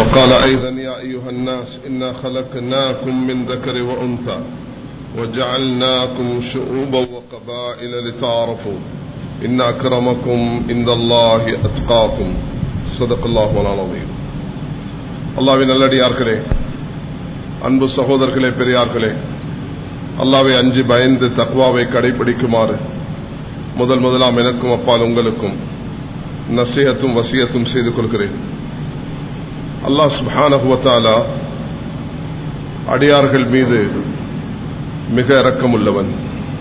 وقال أيضا يا أيها الناس إنا خلقناكم من ذكر وأنثى وجعلناكم شعوبا وقبائل لتعارفوا إن أكرمكم عند الله أتقاكم صدق الله العظيم அல்லாவின் நல்லடியார்களே அன்பு சகோதரர்களே பெரியார்களே அல்லாவை அஞ்சு பயந்து தக்வாவை கடைபிடிக்குமாறு முதல் முதலாம் எனக்கும் அப்பால் உங்களுக்கும் நசியத்தும் வசியத்தும் செய்து கொள்கிறேன் அல்லாஹ் சுபானகுவத்தாலா அடியார்கள் மீது மிக இரக்கமுள்ளவன்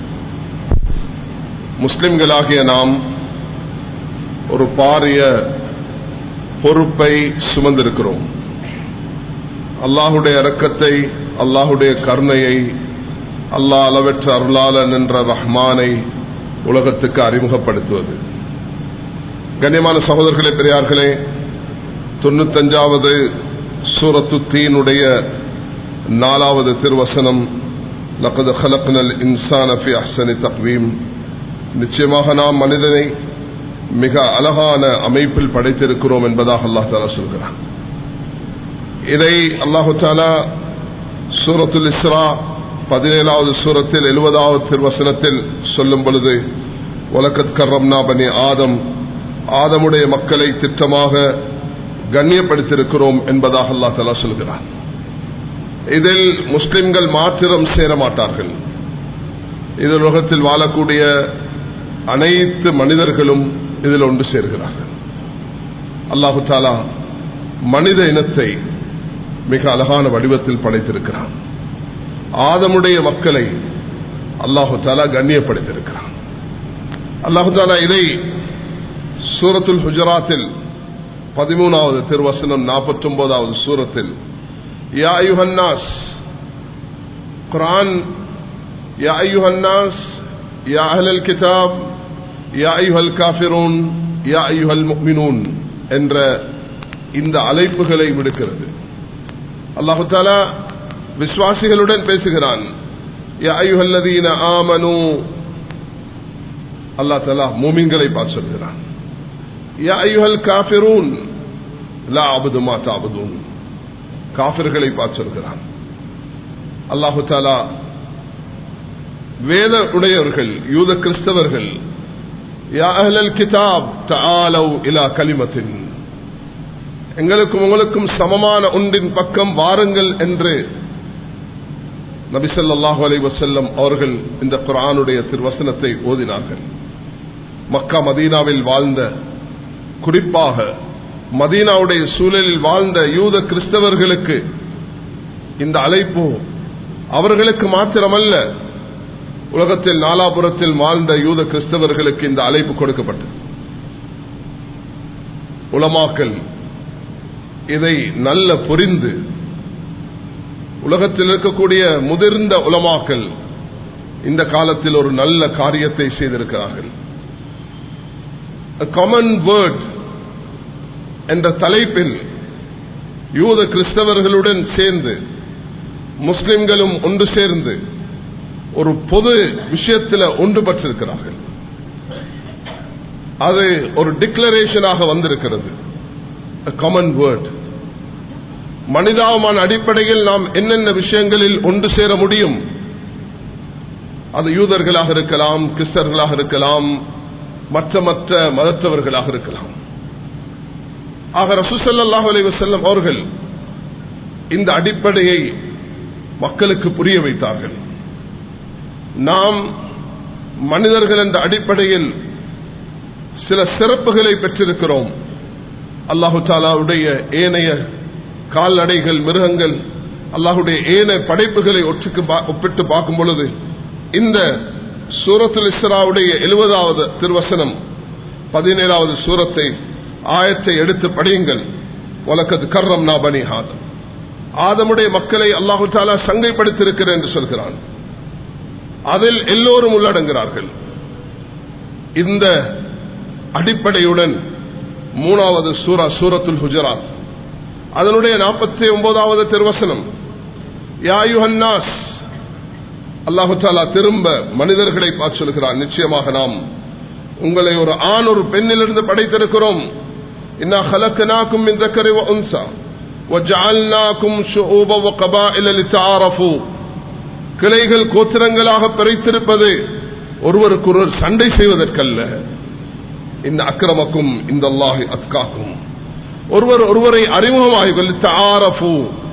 முஸ்லிம்களாகிய நாம் ஒரு பாரிய பொறுப்பை சுமந்திருக்கிறோம் அல்லாஹுடைய இரக்கத்தை அல்லாஹுடைய கருணையை அல்லாஹ் அளவற்ற அருளாளன் என்ற ரஹ்மானை உலகத்துக்கு அறிமுகப்படுத்துவது கண்ணியமான சகோதரர்களே பெரியார்களே தொண்ணூத்தஞ்சாவது சூரத்து தீனுடைய நாலாவது திருவசனம் லக்கது ஹலக்னல் இன்சான் அஃபி அஹ்சனி தக்வீம் நிச்சயமாக நாம் மனிதனை மிக அழகான அமைப்பில் படைத்திருக்கிறோம் என்பதாக அல்லாஹ் தாலா சொல்கிறான் இதை அல்லாஹு தாலா சூரத்துல் இஸ்ரா பதினேழாவது சூரத்தில் எழுபதாவது திருவசனத்தில் சொல்லும் பொழுது உலகத் கர்ரம்னா பனி ஆதம் ஆதமுடைய மக்களை திட்டமாக கண்ணியப்படுத்தியிருக்கிறோம் என்பதாக அல்லா தலா சொல்கிறார் இதில் முஸ்லிம்கள் மாத்திரம் சேர மாட்டார்கள் இது உலகத்தில் வாழக்கூடிய அனைத்து மனிதர்களும் இதில் ஒன்று சேர்கிறார்கள் அல்லாஹு தாலா மனித இனத்தை மிக அழகான வடிவத்தில் படைத்திருக்கிறான் ஆதமுடைய மக்களை அல்லாஹு தாலா கண்ணியப்படுத்தியிருக்கிறான் அல்லாஹு தாலா இதை சூரத்துல் ஹுஜராத்தில் பதிமூணாவது திருவசனம் நாற்பத்தி ஒன்பதாவது சூரத்தில் யா யுஹன்னாஸ் குரான் யா யுஹன்னாஸ் யா அஹ்லல் கிதாப் யா யுஹல் காஃபிரூன் யா யுஹல் முக்மினூன் என்ற இந்த அழைப்புகளை விடுக்கிறது அல்லாஹு தாலா விசுவாசிகளுடன் பேசுகிறான் யா யுஹல்லதீன ஆமனு அல்லா தலா மூமின்களை பார்த்து சொல்கிறான் யா ஐயுஹல் காஃபிரூன் லா அபுது மா தாபுதூன் காஃபிர்களை பார்த்து சொல்கிறான் அல்லாஹு தாலா வேத உடையவர்கள் யூத கிறிஸ்தவர்கள் யா அஹ்லல் கிதாப் தஆலவ் இலா கலிமத்தின் எங்களுக்கும் உங்களுக்கும் சமமான ஒன்றின் பக்கம் வாருங்கள் என்று நபிசல்லாஹு அலை வசல்லம் அவர்கள் இந்த குரானுடைய திருவசனத்தை ஓதினார்கள் மக்கா மதீனாவில் வாழ்ந்த குறிப்பாக மதீனாவுடைய சூழலில் வாழ்ந்த யூத கிறிஸ்தவர்களுக்கு இந்த அழைப்பு அவர்களுக்கு மாத்திரமல்ல உலகத்தில் நாலாபுரத்தில் வாழ்ந்த யூத கிறிஸ்தவர்களுக்கு இந்த அழைப்பு கொடுக்கப்பட்டது உலமாக்கல் இதை நல்ல புரிந்து உலகத்தில் இருக்கக்கூடிய முதிர்ந்த உலமாக்கல் இந்த காலத்தில் ஒரு நல்ல காரியத்தை செய்திருக்கிறார்கள் காமன் வேர்ட் என்ற தலைப்பில் யூத கிறிஸ்தவர்களுடன் சேர்ந்து முஸ்லிம்களும் ஒன்று சேர்ந்து ஒரு பொது விஷயத்தில் ஒன்றுபட்டிருக்கிறார்கள் அது ஒரு டிக்ளரேஷனாக வந்திருக்கிறது காமன் வேர்ட் மனிதாபமான அடிப்படையில் நாம் என்னென்ன விஷயங்களில் ஒன்று சேர முடியும் அது யூதர்களாக இருக்கலாம் கிறிஸ்தர்களாக இருக்கலாம் மற்ற மற்ற மதத்தவர்களாக இருக்கலாம் ஆக ரசூசல்லாஹ் அலைவசல்லம் அவர்கள் இந்த அடிப்படையை மக்களுக்கு புரிய வைத்தார்கள் நாம் மனிதர்கள் என்ற அடிப்படையில் சில சிறப்புகளை பெற்றிருக்கிறோம் அல்லாஹு தாலாவுடைய ஏனைய கால்நடைகள் மிருகங்கள் அல்லாஹுடைய ஏனைய படைப்புகளை ஒற்றுக்கு ஒப்பிட்டு பார்க்கும் பொழுது இந்த சூரத்துல் இஸ்ராவுடைய எழுபதாவது திருவசனம் பதினேழாவது சூரத்தை ஆயத்தை எடுத்து படியுங்கள் உலகது கர்ரம் நாபனி ஆதம் ஆதமுடைய மக்களை அல்லாஹு தாலா சங்கைப்படுத்தியிருக்கிறேன் என்று சொல்கிறான் அதில் எல்லோரும் உள்ளடங்குகிறார்கள் இந்த அடிப்படையுடன் மூணாவது சூரா சூரத்துல் குஜராத் அதனுடைய நாற்பத்தி ஒன்பதாவது திருவசனம் யாயுஹன்னாஸ் அல்லாஹு தாலா திரும்ப மனிதர்களை பார்த்து சொல்கிறார் நிச்சயமாக நாம் உங்களை ஒரு ஆண் ஒரு பெண்ணிலிருந்து படைத்திருக்கிறோம் இன்னா ஹலக்கனாக்கும் இந்த கருவ உன்சா وَجَعَلْنَاكُمْ شُعُوبًا وَقَبَائِلَ لِتَعَارَفُوا கிளைகள் கோத்திரங்களாக பிரித்திருப்பது ஒருவருக்கொருவர் சண்டை செய்வதற்கல்ல இந்த அக்கிரமக்கும் இந்த அல்லாஹி அத்காக்கும் ஒருவர் ஒருவரை அறிமுகமாக தாரஃபு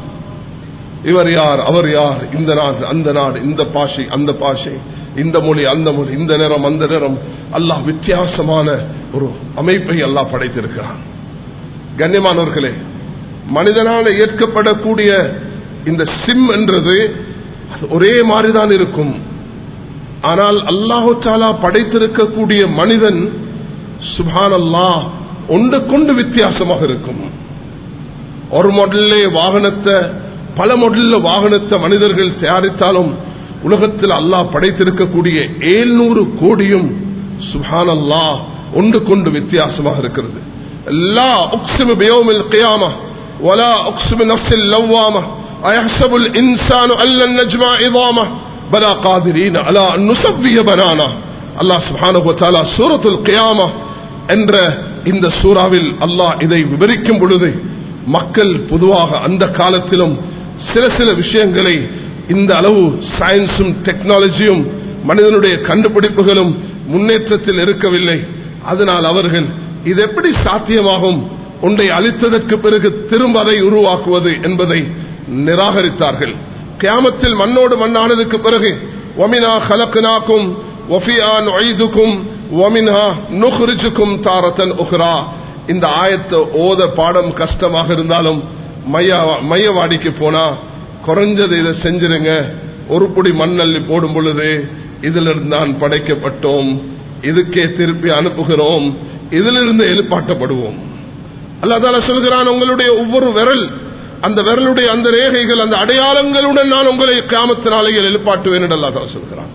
இவர் யார் அவர் யார் இந்த நாடு அந்த நாடு இந்த பாஷை அந்த பாஷை இந்த மொழி அந்த மொழி இந்த நிறம் அந்த நிறம் அல்லாஹ் வித்தியாசமான ஒரு அமைப்பை அல்லாஹ் படைத்திருக்கிறான் கண்ணியமானவர்களே மனிதனால் ஏற்கப்படக்கூடிய இந்த சிம் என்றது அது ஒரே மாதிரிதான் இருக்கும் ஆனால் அல்லாஹு தாலா படைத்திருக்கக்கூடிய மனிதன் சுபான் அல்லாஹ் ஒன்று கொண்டு வித்தியாசமாக இருக்கும் ஒரு மாடல்லே வாகனத்தை பல மாடல்ல வாகனத்தை மனிதர்கள் தயாரித்தாலும் உலகத்தில் அல்லாஹ் படைத்திருக்கக்கூடிய ஏழ்நூறு கோடியும் சுபான் அல்லாஹ் ஒன்று கொண்டு வித்தியாசமாக இருக்கிறது லா உக்ஸிமு பியோமில் கியாமா ولا أقسم نفس اللوامة أيحسب الإنسان أن لن نجمع عظامه بلا قادرين على أن نسوي بنانا الله سبحانه وتعالى سورة القيامة என்ற இந்த சூறாவில் அல்லாஹ் இதை விவரிக்கும் பொழுது மக்கள் பொதுவாக அந்த காலத்திலும் சில சில விஷயங்களை இந்த அளவு சயின்ஸும் டெக்னாலஜியும் மனிதனுடைய கண்டுபிடிப்புகளும் முன்னேற்றத்தில் இருக்கவில்லை அதனால் அவர்கள் இது எப்படி சாத்தியமாகும் ஒன்றை அளித்ததற்கு பிறகு திரும்ப அதை உருவாக்குவது என்பதை நிராகரித்தார்கள் கியாமத்தில் மண்ணோடு மண்ணானதுக்கு பிறகு ஒமினா கலக்குனாக்கும் ஒஃபியான் ஒய்துக்கும் ஒமினா நுஹ்ரிஜுக்கும் தாரத்தன் உஹ்ரா இந்த ஆயத்தை ஓத பாடம் கஷ்டமாக இருந்தாலும் மைய மையவாடிக்கு போனா குறைஞ்சது இதை செஞ்சிருங்க ஒரு புடி மண்ணள்ளி போடும் பொழுது இதிலிருந்து நான் படைக்கப்பட்டோம் இதுக்கே திருப்பி அனுப்புகிறோம் இதிலிருந்து எழுப்பாட்டப்படுவோம் அல்லாதால சொல்கிறான் உங்களுடைய ஒவ்வொரு விரல் அந்த விரலுடைய அந்த ரேகைகள் அந்த அடையாளங்களுடன் நான் உங்களை கிராமத்தினாலேயே எழுப்பாட்டுவேன் என்று அல்லாதால சொல்கிறான்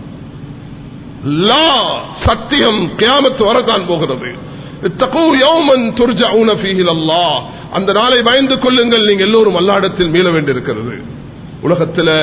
லா சத்தியம் கியாமத்து வரத்தான் போகிறது அந்த நாளை பயந்து கொள்ளுங்கள் நீங்க எல்லோரும் அல்லாடத்தில் மீள வேண்டியிருக்கிறது உலகத்தில்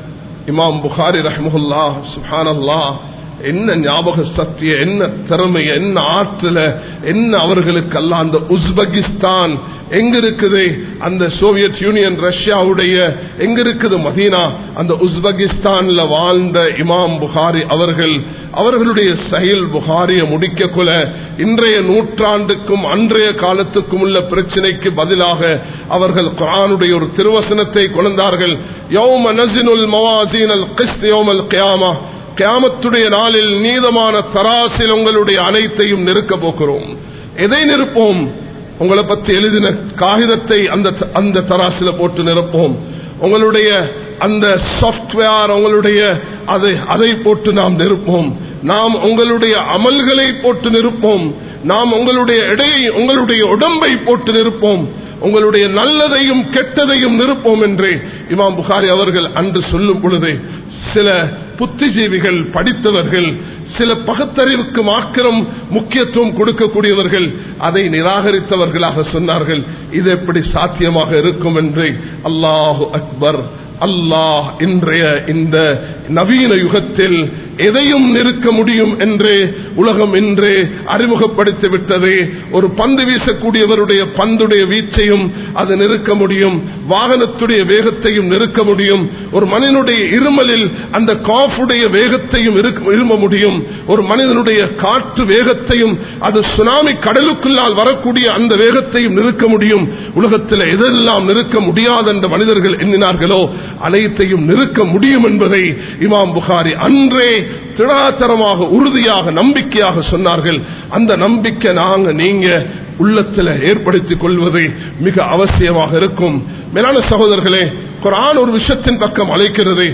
இமாம் புகாரி ரஹமுல்லா சுஹானல்லா என்ன ஞாபக சக்திய என்ன திறமை என்ன ஆற்றல என்ன அவர்களுக்கு அல்ல அந்த உஸ்பெகிஸ்தான் எங்க இருக்குது அந்த சோவியத் யூனியன் ரஷ்யாவுடைய எங்க இருக்குது மதீனா அந்த உஸ்பெகிஸ்தான்ல வாழ்ந்த இமாம் புகாரி அவர்கள் அவர்களுடைய சஹில் புகாரிய முடிக்க கொல இன்றைய நூற்றாண்டுக்கும் அன்றைய காலத்துக்கும் உள்ள பிரச்சனைக்கு பதிலாக அவர்கள் குரானுடைய ஒரு திருவசனத்தை கொண்டார்கள் யௌம நசினுல் மவாசீன் அல் கிஸ்த் யௌமல் கியாமா கியாமத்துடைய நாளில் நீதமான தராசில் உங்களுடைய அனைத்தையும் நிறுக்க போகிறோம் எதை நிற்போம் உங்களை பற்றி எழுதின காகிதத்தை அந்த அந்த தராசில போட்டு நிரப்போம் உங்களுடைய அந்த சாப்ட்வேர் உங்களுடைய அதை அதை போட்டு நாம் நிற்போம் நாம் உங்களுடைய அமல்களை போட்டு நிற்போம் நாம் உங்களுடைய எடையை உங்களுடைய உடம்பை போட்டு நிற்போம் உங்களுடைய நல்லதையும் கெட்டதையும் நிற்போம் என்று இமாம் புகாரி அவர்கள் அன்று சொல்லும் பொழுது சில புத்திஜீவிகள் படித்தவர்கள் சில பகுத்தறிவுக்கு மாத்திரம் முக்கியத்துவம் கொடுக்கக்கூடியவர்கள் அதை நிராகரித்தவர்களாக சொன்னார்கள் இது எப்படி சாத்தியமாக இருக்கும் என்று அல்லாஹு அக்பர் அல்லாஹ் இன்றைய இந்த நவீன யுகத்தில் எதையும் நிற்க முடியும் என்று உலகம் இன்று அறிமுகப்படுத்தி விட்டது ஒரு பந்து வீசக்கூடியவருடைய பந்துடைய வீச்சையும் அது நிற்க முடியும் வாகனத்துடைய வேகத்தையும் நிற்க முடியும் ஒரு மனிதனுடைய இருமலில் அந்த காஃபுடைய வேகத்தையும் இரும முடியும் ஒரு மனிதனுடைய காற்று வேகத்தையும் அது சுனாமி கடலுக்குள்ளால் வரக்கூடிய அந்த வேகத்தையும் நிற்க முடியும் உலகத்தில் எதெல்லாம் நிற்க முடியாது என்ற மனிதர்கள் எண்ணினார்களோ அனைத்தையும் நிற்க முடியும் என்பதை இமாம் புகாரி அன்றே திடாத்தரமாக உறுதியாக நம்பிக்கையாக சொன்னார்கள் அந்த நம்பிக்கை நாங்க நீங்க உள்ளத்தில் ஏற்படுத்திக் கொள்வது மிக அவசியமாக இருக்கும் மேலான சகோதரர்களே குரான் ஒரு விஷயத்தின் பக்கம் அழைக்கிறது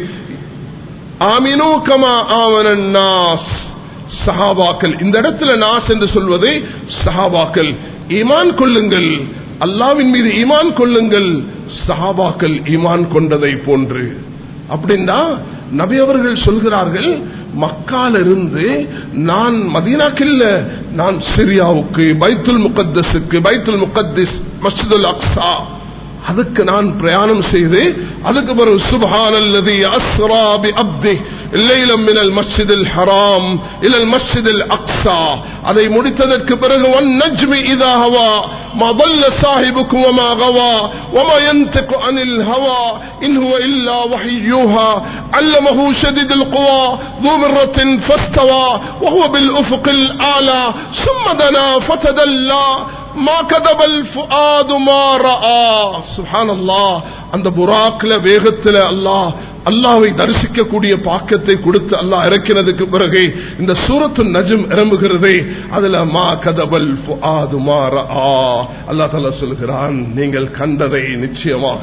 ஆமினோ கமா ஆவனன் நாஸ் சஹாபாக்கள் இந்த இடத்துல நாஸ் என்று சொல்வதை சஹாபாக்கள் ஈமான் கொள்ளுங்கள் அல்லாவின் மீது ஈமான் கொள்ளுங்கள் சஹாபாக்கள் ஈமான் கொண்டதை போன்று அப்படின்னா நபி அவர்கள் சொல்கிறார்கள் மக்கால இருந்து நான் மதீனாக்கில்ல நான் சிரியாவுக்கு பைத்துல் முகத்தஸுக்கு பைத்துல் முகத்திஸ் மஸ்ஜிதுல் அக்ஸா அதுக்கு நான் பிரயாணம் செய்து அதுக்கு பிறகு சுபஹான் அல்லது அஸ்ரா பி அப்தி லைலம் மினல் மஸ்ஜிதில் ஹராம் இலல் மஸ்ஜிதில் அக்ஸா அதை முடித்ததற்கு பிறகு ஒன் நஜ்மி இதா ஹவா ما ضل صاحبكم وما غوى وما ينطق عن الهوى إن هو إلا وحي يوحى علمه شديد القوى ذو مرة فاستوى وهو بالأفق الأعلى ثم دنا فتدلى ما كذب الفؤاد ما رأى سبحان الله அந்த புறாக்ல வேகத்துல அல்லாஹ் அல்லாவை தரிசிக்கக்கூடிய பாக்கத்தை கொடுத்து அல்லாஹ் இறக்கினதுக்கு பிறகு இந்த சூரத்து நஜம் இறம்புகிறதே அதுல மா கதபல் ஃபுஆது மா ரஆ அல்லாஹ் தஆலா சொல்கிறான் நீங்கள் கண்டதை நிச்சயமாக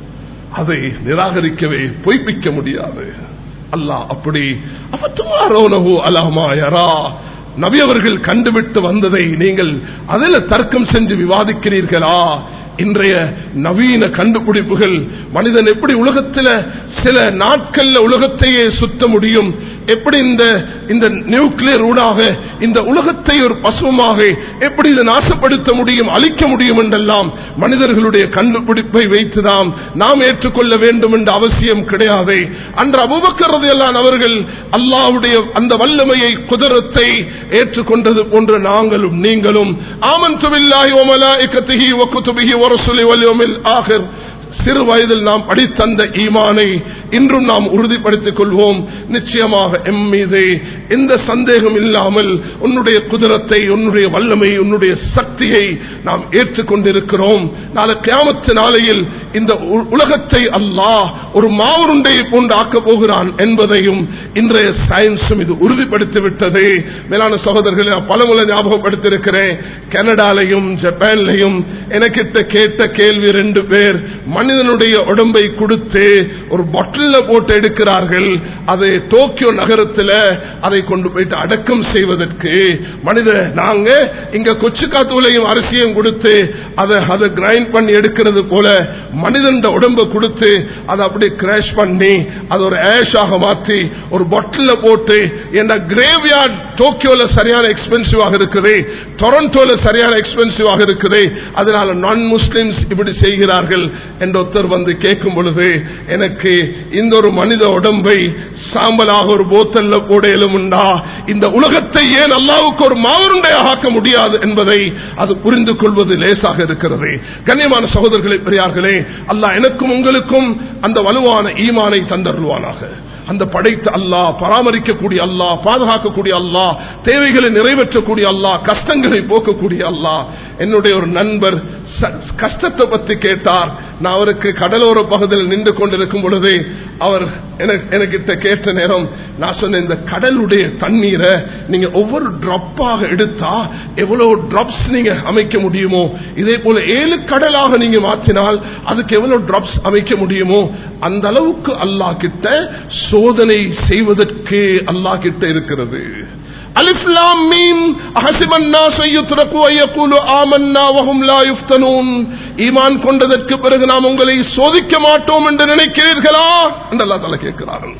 அதை நிராகரிக்கவே பொய்ப்பிக்க முடியாது அல்லாஹ் அப்படி அவத்துமாரோனஹு அலஹமா யரா நபி அவர்கள் கண்டுவிட்டு வந்ததை நீங்கள் அதில் தர்க்கம் செஞ்சு விவாதிக்கிறீர்களா இன்றைய நவீன கண்டுபிடிப்புகள் மனிதன் எப்படி உலகத்தில் சில நாட்கள்ல உலகத்தையே சுத்த முடியும் எப்படி இந்த இந்த நியூக்ளியர் ஊடாக இந்த உலகத்தை ஒரு பசுவமாக எப்படி இதை நாசப்படுத்த முடியும் அழிக்க முடியும் என்றெல்லாம் மனிதர்களுடைய கண்டுபிடிப்பை வைத்துதான் நாம் ஏற்றுக்கொள்ள வேண்டும் என்ற அவசியம் கிடையாது அன்று அபுபக்கரது எல்லாம் அவர்கள் அல்லாவுடைய அந்த வல்லமையை குதிரத்தை ஏற்றுக்கொண்டது போன்ற நாங்களும் நீங்களும் ஆமன் துபில்லாஹி ஒமலாய்கத்திஹி வக்குத்துபிஹி வரசுலி வல்யோமில் ஆகிர் சிறு வயதில் நாம் படித்தந்த ஈமானை இன்றும் நாம் உறுதிப்படுத்திக் கொள்வோம் நிச்சயமாக எம் மீது எந்த சந்தேகம் இல்லாமல் உன்னுடைய குதிரத்தை உன்னுடைய வல்லமை உன்னுடைய சக்தியை நாம் ஏற்றுக்கொண்டிருக்கிறோம் நாளை கியாமத்து நாளையில் இந்த உ- உலகத்தை அல்லாஹ் ஒரு மாவுருண்டையை போன்று ஆக்கப் போகிறான் என்பதையும் இன்றைய சயின்ஸும் இது உறுதிப்படுத்திவிட்டது மேலான சகோதரர்களை நான் பலமுறை ஞாபகப்படுத்தியிருக்கிறேன் கனடாலையும் ஜப்பான்லையும் எனக்கிட்ட கேட்ட கேள்வி ரெண்டு பேர் மனிதனுடைய உடம்பை கொடுத்து ஒரு பாட்டில போட்டு எடுக்கிறார்கள் அதை டோக்கியோ நகரத்தில் அதை கொண்டு போயிட்டு அடக்கம் செய்வதற்கு மனித நாங்க இங்க கொச்சு காத்தூலையும் அரிசியும் கொடுத்து அதை அதை கிரைண்ட் பண்ணி எடுக்கிறது போல மனிதன் உடம்பை கொடுத்து அதை அப்படியே கிராஷ் பண்ணி அதை ஒரு ஆஷாக மாற்றி ஒரு பாட்டில போட்டு என்ன கிரேவ்யார்ட் டோக்கியோல சரியான எக்ஸ்பென்சிவாக இருக்குது டொரண்டோல சரியான எக்ஸ்பென்சிவாக இருக்குது அதனால நான் முஸ்லிம்ஸ் இப்படி செய்கிறார்கள் என்ற ஒருத்தர் வந்து கேட்கும் பொழுது எனக்கு இந்த ஒரு மனித உடம்பை சாம்பலாக ஒரு போத்தல்ல போடையிலும் உண்டா இந்த உலகத்தை ஏன் அல்லாவுக்கு ஒரு மாவருண்டையாக ஆக்க முடியாது என்பதை அது புரிந்து கொள்வது லேசாக இருக்கிறது கண்ணியமான சகோதரர்களே பெரியார்களே அல்லாஹ் எனக்கும் உங்களுக்கும் அந்த வலுவான ஈமானை தந்தருவானாக அந்த படைத்த அல்லாஹ் பராமரிக்கக்கூடிய அல்லாஹ் பாதுகாக்கக்கூடிய அல்லாஹ் தேவைகளை நிறைவேற்றக்கூடிய அல்லாஹ் கஷ்டங்களை போக்கக்கூடிய அல்லாஹ் என்னுடைய ஒரு நண்பர் ச- கஷ்டத்தை பத்தி கேட்டார் நான் அவருக்கு கடலோர பகுதியில் நின்று கொண்டிருக்கும் பொழுது அவர் எனக்கு- எனக்கிட்ட கேட்ட நேரம் நான் சொன்னேன் இந்த கடலுடைய தண்ணீரை நீங்க ஒவ்வொரு டிராப்பாக எடுத்தா எவ்வளவு டிராப்ஸ் நீங்க அமைக்க முடியுமோ இதே போல ஏழு கடலாக நீங்க மாற்றினால் அதுக்கு எவ்வளவு டிராப்ஸ் அமைக்க முடியுமோ அந்த அளவுக்கு அல்லாஹ் கிட்ட சோதனை செய்வதற்கு அல்லாஹ் கிட்ட இருக்கிறது அலிஃப் லாம் மீம் அஹஸிபன் நாஸ் யத்ரகு வ யகூலு ஆமன்னா வஹும் லா யுஃப்தனூன் ஈமான் கொண்டதற்கு பிறகு நாம் உங்களை சோதிக்க மாட்டோம் என்று நினைக்கிறீர்களா என்று அல்லாஹ் தஆலா கேட்கிறார்கள்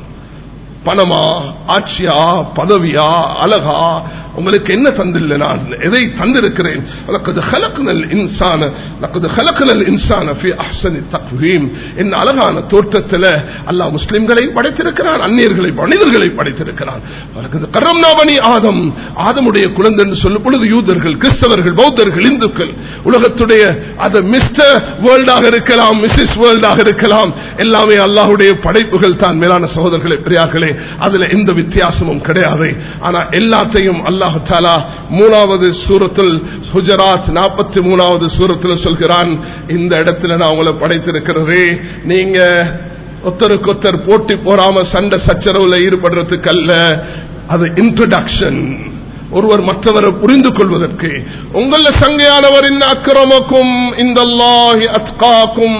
பணமா ஆட்சியா பதவியா அழகா உங்களுக்கு என்ன தந்தில்லை நான் எதை தந்திருக்கிறேன் லக்கது ஹலக்குனல் இன்சான லக்கது ஹலக்குனல் இன்சான ஃபி அஹ்சனி தக்வீம் என் அழகான தோற்றத்தில் அல்லாஹ் முஸ்லிம்களை படைத்திருக்கிறான் அந்நியர்களை மனிதர்களை படைத்திருக்கிறான் லக்கது கரம்னாபனி ஆதம் ஆதமுடைய குழந்தை என்று சொல்லும் பொழுது யூதர்கள் கிறிஸ்தவர்கள் பௌத்தர்கள் இந்துக்கள் உலகத்துடைய அது மிஸ்டர் வேர்ல்டாக இருக்கலாம் மிஸ்ஸஸ் வேர்ல்டாக இருக்கலாம் எல்லாமே அல்லாஹ்வுடைய படைப்புகள் தான் மேலான சகோதரர்களே பெரியார்களே அதுல எந்த வித்தியாசமும் கிடையாது ஆனா எல்லாத்தையும் அல்லாஹு தாலா மூணாவது சூரத்தில் ஹுஜராத் நாற்பத்தி மூணாவது சூரத்தில் சொல்கிறான் இந்த இடத்துல நான் உங்களை படைத்திருக்கிறது நீங்க ஒருத்தருக்கு ஒருத்தர் போட்டி போறாம சண்டை சச்சரவுல ஈடுபடுறதுக்கு அல்ல அது இன்ட்ரடக்ஷன் ஒருவர் மற்றவரை புரிந்து கொள்வதற்கு உங்கள சங்கையானவர் இந்த அக்கிரமக்கும் இந்த அத்காக்கும்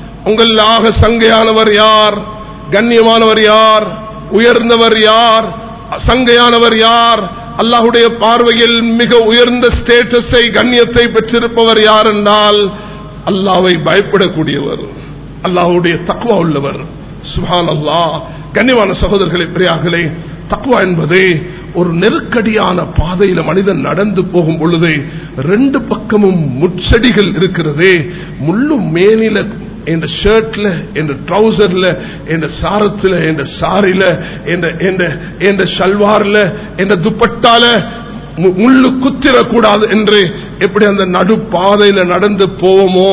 உங்களாக சங்கையானவர் யார் கண்ணியமானவர் யார் உயர்ந்தவர் யார் சங்கையானவர் யார் அல்லாஹுடைய பார்வையில் மிக உயர்ந்த ஸ்டேட்டஸை கண்ணியத்தை பெற்றிருப்பவர் யார் என்றால் அல்லாவை பயப்படக்கூடியவர் அல்லாஹுடைய தக்குவா உள்ளவர் சுபான் அல்லாஹ் கண்ணியமான சகோதரர்களே பிரியார்களே தக்குவா என்பது ஒரு நெருக்கடியான பாதையில மனிதன் நடந்து போகும் பொழுது ரெண்டு பக்கமும் முச்செடிகள் இருக்கிறது முள்ளும் மேனில என்ற ஷர்ட்ல என்ற ட்ரௌசர்ல என்ற சாரத்துல என்ற சாரில என்ற ஷல்வார்ல என்ற துப்பட்டால மு- முள்ளு குத்திரக்கூடாது என்று எப்படி அந்த நடு பாதையில நடந்து போவோமோ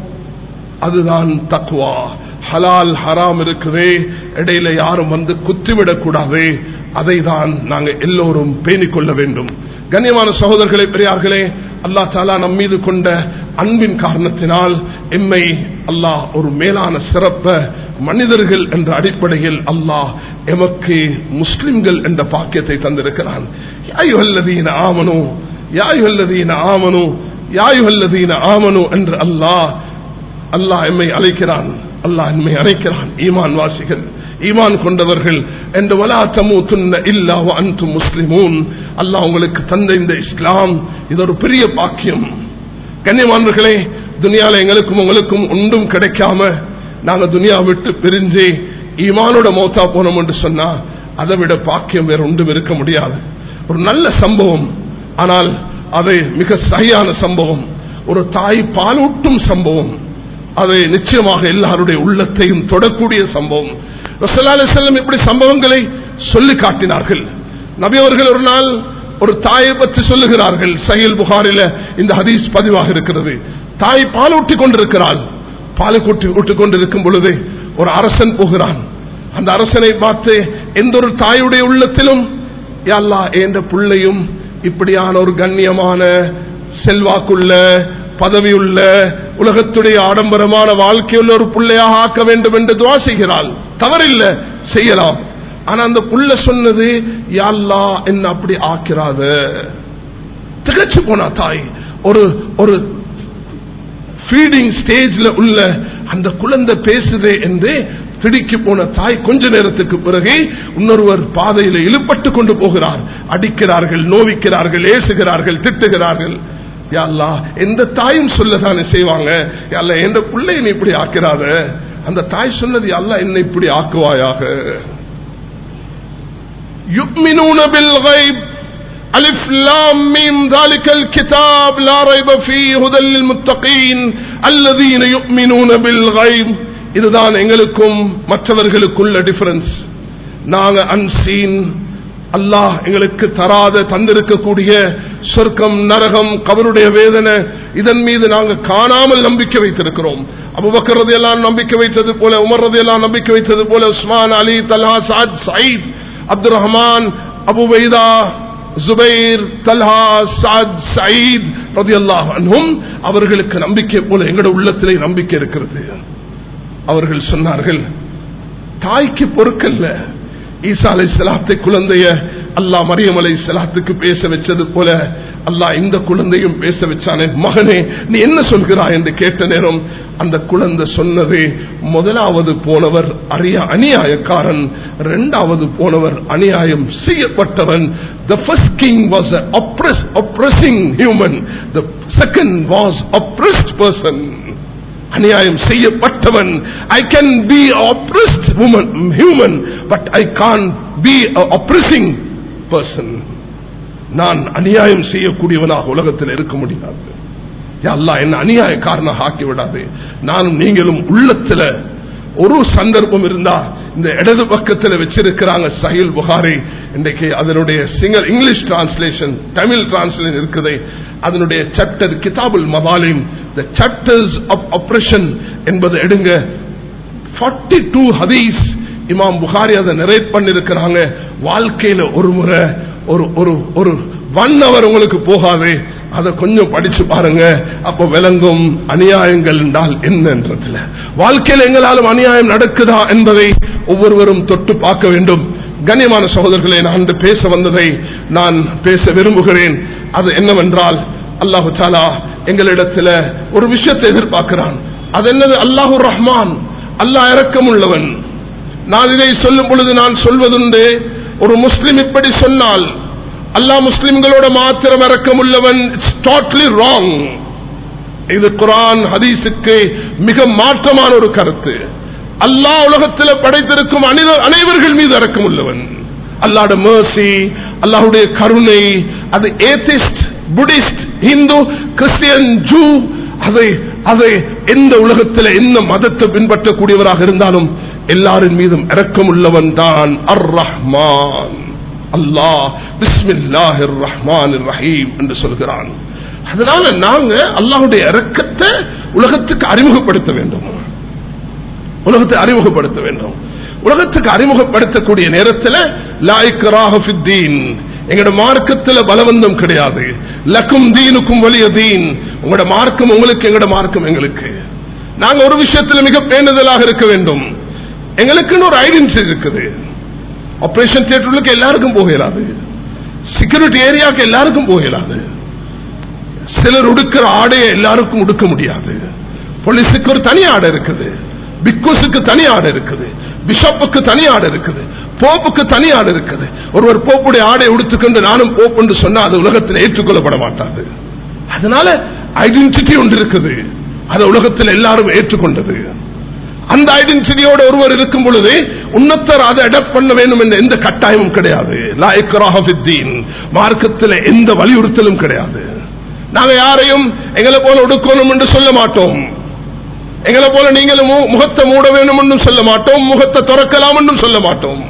அதுதான் தக்குவா ஹலால் ஹராம் இருக்குதே இடையில யாரும் வந்து குத்திவிடக் கூடாது அதை தான் நாங்க எல்லோரும் பேணிக் கொள்ள வேண்டும் கண்ணியமான சகோதரர்களே பெரியார்களே அல்லாஹ் தாலா நம் மீது கொண்ட அன்பின் காரணத்தினால் எம்மை அல்லாஹ் ஒரு மேலான சிறப்ப மனிதர்கள் என்ற அடிப்படையில் அல்லாஹ் எமக்கு முஸ்லிம்கள் என்ற பாக்கியத்தை தந்திருக்கிறான் யாயுஹல்லதீன ஆமனு யாயுஹல்லதீன ஆமனு யாயுஹல்லதீன ஆமனு என்று அல்லாஹ் அல்லாஹ் எம்மை அழைக்கிறான் அல்லாஹ் எம்மை அழைக்கிறான் ஈமான் வாசிகள் ஈமான் கொண்டவர்கள் என்று வலா தமூத்துன்ன இல்லா வ அன்தும் முஸ்லிமூன் அல்லாஹ் உங்களுக்கு தந்த இந்த இஸ்லாம் இது ஒரு பெரிய பாக்கியம் கண்ணியமானவர்களே துனியால எங்களுக்கும் உங்களுக்கும் ஒன்றும் கிடைக்காம நாங்க துனியா விட்டு பிரிஞ்சு ஈமானோட மௌத்தா போனோம் என்று சொன்னா அதை விட பாக்கியம் வேற ஒன்றும் இருக்க முடியாது ஒரு நல்ல சம்பவம் ஆனால் அது மிக சரியான சம்பவம் ஒரு தாய் பாலூட்டும் சம்பவம் அது நிச்சயமாக எல்லாருடைய உள்ளத்தையும் தொடக்கூடிய சம்பவம் ரசூலுல்லாஹி அலைஹி வஸல்லம் இப்படி சம்பவங்களை சொல்லி காட்டினார்கள் நபி அவர்கள் ஒரு நாள் ஒரு தாயை பற்றி சொல்லுகிறார்கள் சஹீல் புகாரில இந்த ஹதீஸ் பதிவாக இருக்கிறது தாய் பால் ஊட்டிக் கொண்டிருக்கிறாள் பாலை கூட்டி ஊட்டிக் கொண்டிருக்கும் பொழுது ஒரு அரசன் போகிறான் அந்த அரசனை பார்த்து எந்த ஒரு தாயுடைய உள்ளத்திலும் யா அல்லாஹ் என்ற பிள்ளையும் இப்படியான ஒரு கண்ணியமான செல்வாக்குள்ள பதவியுள்ள உலகத்துடைய ஆடம்பரமான வாழ்க்கையுள்ள ஒரு பிள்ளையாக ஆக்க வேண்டும் என்று துவா செய்கிறாள் தவறில்லை செய்யலாம் ஆனா அந்த புள்ள சொன்னது யாழ்லா என்ன அப்படி ஆக்கிறாத திகச்சு போனா தாய் ஒரு ஒரு ஃபீடிங் ஸ்டேஜ்ல உள்ள அந்த குழந்தை பேசுதே என்று திடுக்கி போன தாய் கொஞ்ச நேரத்துக்கு பிறகு இன்னொருவர் பாதையில் இழுப்பட்டு கொண்டு போகிறார் அடிக்கிறார்கள் நோவிக்கிறார்கள் ஏசுகிறார்கள் திட்டுகிறார்கள் யாழ்லா எந்த தாயும் சொல்லதானே செய்வாங்க யாழ்லா எந்த பிள்ளை நீ இப்படி ஆக்கிறாத அந்த தாய் சொன்னது யாழ்லா என்னை இப்படி ஆக்குவாயாக يؤمنون بالغيب ألف لام ميم ذلك الكتاب لا ريب فيه هدى للمتقين الذين يؤمنون بالغيب இதுதான் எங்களுக்கும் மற்றவர்களுக்குள்ள டிஃபரன்ஸ் நாங்க அன்சீன் அல்லாஹ் எங்களுக்கு தராத தந்திருக்கக்கூடிய சொர்க்கம் நரகம் கபருடைய வேதனை இதன் மீது நாங்க காணாமல் நம்பிக்கை வைத்திருக்கிறோம் அபுபக்கர் எல்லாம் நம்பிக்கை வைத்தது போல உமர் எல்லாம் நம்பிக்கை வைத்தது போல Usman Ali Talha Saad Saeed Abdul Rahman Abu Ubaida Zubair Talha சாத் சயீத் ரதியல்லாஹு அன்ஹும் அவர்களுக்கு நம்பிக்கை போல எங்களோட உள்ளத்திலே நம்பிக்கை இருக்கிறது அவர்கள் சொன்னார்கள் தாய்க்கு பொறுக்கல்ல ஈசா அலை சலாத்தை குழந்தைய அல்லாஹ் மரியம் அலை சலாத்துக்கு பேச வச்சது போல அல்லாஹ் இந்த குழந்தையும் பேச வச்சானே மகனே நீ என்ன சொல்கிறாய் என்று கேட்ட நேரம் அந்த குழந்தை சொன்னது முதலாவது போனவர் அரிய அநியாயக்காரன் இரண்டாவது போனவர் அநியாயம் செய்யப்பட்டவன் the first king was a oppress, oppressing human the second was oppressed person அநியாயம் செய்யப்பட்டவன் I can be oppressed woman human but I can be oppressing person நான் அநியாயம் செய்யக்கூடியவனாக உலகத்தில் இருக்க முடியாது யா அல்லாஹ் என்ன அநியாயக்காரனாக ஆக்கி விடாது நானும் நீங்களும் உள்ளத்துல ஒரு சந்தர்ப்பம் இருந்தா இந்த இடது பக்கத்தில் வச்சிருக்கிறாங்க சஹில் புகாரி இன்றைக்கு அதனுடைய சிங்கர் இங்கிலீஷ் டிரான்ஸ்லேஷன் தமிழ் டிரான்ஸ்லேஷன் இருக்குது அதனுடைய சாப்டர் கிதாபுல் மபாலிம் த சாப்டர்ஸ் ஆஃப் ஆப்ரேஷன் என்பது எடுங்க ஃபார்ட்டி டூ ஹதீஸ் இமாம் புகாரி அதை நரேட் பண்ணிருக்கிறாங்க வாழ்க்கையில ஒரு முறை ஒரு ஒரு ஒரு ஒன் அவர் உங்களுக்கு போகாது அதை கொஞ்சம் படிச்சு பாருங்க அப்ப விளங்கும் அநியாயங்கள் என்றால் என்னன்றதுல வாழ்க்கையில் எங்களாலும் அநியாயம் நடக்குதா என்பதை ஒவ்வொருவரும் தொட்டு பார்க்க வேண்டும் கண்ணியமான சகோதரர்களே நான் பேச வந்ததை நான் பேச விரும்புகிறேன் அது என்னவென்றால் அல்லாஹு தாலா எங்களிடத்துல ஒரு விஷயத்தை எதிர்பார்க்கிறான் அது என்னது அல்லாஹு ரஹ்மான் அல்லாஹ் இறக்கம் உள்ளவன் நான் இதை சொல்லும் பொழுது நான் சொல்வதுண்டு ஒரு முஸ்லிம் இப்படி சொன்னால் அல்லாஹ் முஸ்லிம்களோட மாத்திரம் இறக்கம் உள்ளவன் டோட்டலி ராங் இது குரான் ஹதீஸுக்கு மிக மாற்றமான ஒரு கருத்து அல்லாஹ் உலகத்தில் படைத்திருக்கும் அனைவர்கள் மீது இறக்கம் உள்ளவன் அல்லாட mercy அல்லாஹ்வுடைய கருணை அது atheist Buddhist Hindu Christian Jew அதை அதை எந்த உலகத்தில் எந்த மதத்தை பின்பற்றக்கூடியவராக இருந்தாலும் எல்லாரின் மீதும் இரக்கம் உள்ளவன் தான் அர் ரஹ்மான் அல்லாஹ் பிஸ்மில்லாஹிர் ரஹ்மானிர் ரஹீம் என்று சொல்கிறான் அதனால நாங்க அல்லாஹ்வுடைய இரக்கத்தை உலகத்துக்கு அறிமுகப்படுத்த வேண்டும் உலகத்தை அறிமுகப்படுத்த வேண்டும் உலகத்துக்கு அறிமுகப்படுத்தக்கூடிய நேரத்தில் லாய்க்கராக ஃபித்தீன் எங்களோட மார்க்கத்தில் பலவந்தம் கிடையாது லக்கும் தீனுக்கும் வலிய தீன் உங்களோட மார்க்கம் உங்களுக்கு எங்களோட மார்க்கம் எங்களுக்கு நாங்க ஒரு விஷயத்தில் மிக பேணுதலாக இருக்க வேண்டும் எங்களுக்குன்னு ஒரு ஐடென்டிட்டி இருக்குது ஆபரேஷன் தியேட்டருக்கு எல்லாருக்கும் போகலாது செக்யூரிட்டி ஏரியாவுக்கு எல்லாருக்கும் போகலாது சிலர் உடுக்கிற ஆடையை எல்லாருக்கும் உடுக்க முடியாது போலீஸுக்கு ஒரு தனி ஆடை இருக்குது பிக்குஸுக்கு தனி ஆடை இருக்குது பிஷப்புக்கு தனி ஆடை இருக்குது போப்புக்கு தனி ஆடை இருக்குது ஒருவர் போப்புடைய ஆடை உடுத்துக்கொண்டு நானும் போப் என்று சொன்னா அது உலகத்தில் ஏற்றுக்கொள்ளப்பட மாட்டாது அதனால ஐடென்டிட்டி ஒன்று இருக்குது அதை உலகத்தில் எல்லாரும் ஏற்றுக்கொண்டது அந்த ஐடென்டிட்டியோட ஒருவர் இருக்கும் பொழுது உன்னத்தர் அதை அடாப்ட் பண்ண வேண்டும் என்ற எந்த கட்டாயமும் கிடையாது மார்க்கத்தில் எந்த வலியுறுத்தலும் கிடையாது நாங்க யாரையும் எங்களை போல ஒடுக்கணும் என்று சொல்ல மாட்டோம் எங்களை போல நீங்களும் மு- முகத்தை மூட வேண்டும் என்றும் சொல்ல மாட்டோம் முகத்தை திறக்கலாம் என்றும் சொல்ல மாட்டோம்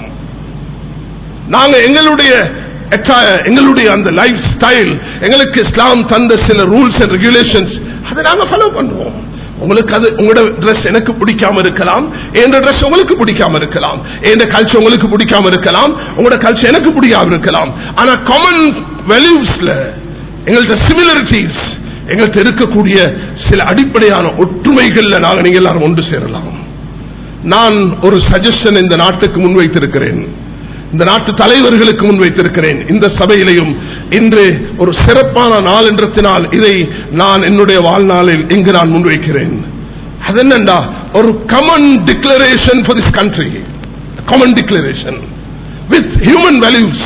நாங்க எங்களுடைய attire, எங்களுடைய அந்த லைஃப் ஸ்டைல் எங்களுக்கு இஸ்லாம் தந்த சில ரூல்ஸ் அண்ட் ரெகுலேஷன்ஸ் அதை நாங்க ஃபாலோ பண்ணுவோம் உங்களுக்கு அது உங்களோட ட்ரெஸ் எனக்கு பிடிக்காம இருக்கலாம் என்ற ட்ரெஸ் உங்களுக்கு பிடிக்காம இருக்கலாம் என்ற கல்ச்சர் உங்களுக்கு பிடிக்காம இருக்கலாம் உங்களோட கல்ச்சர் எனக்கு பிடிக்காம இருக்கலாம் ஆனா காமன் வேல்யூஸ்ல எங்கள்ட்ட சிமிலரிட்டிஸ் எங்கள்ட்ட இருக்கக்கூடிய சில அடிப்படையான ஒற்றுமைகள்ல நாங்க நீங்க எல்லாரும் ஒன்று சேரலாம் நான் ஒரு சஜஷன் இந்த நாட்டுக்கு முன்வைத்திருக்கிறேன் இந்த நாட்டு தலைவர்களுக்கு முன்வைத்திருக்கிறேன் இந்த சபையிலையும் இன்று ஒரு சிறப்பான நாள் என்றத்தினால் இதை நான் என்னுடைய வாழ்நாளில் இங்கு நான் முன்வைக்கிறேன் அது என்னண்டா ஒரு common declaration for this country common declaration with human values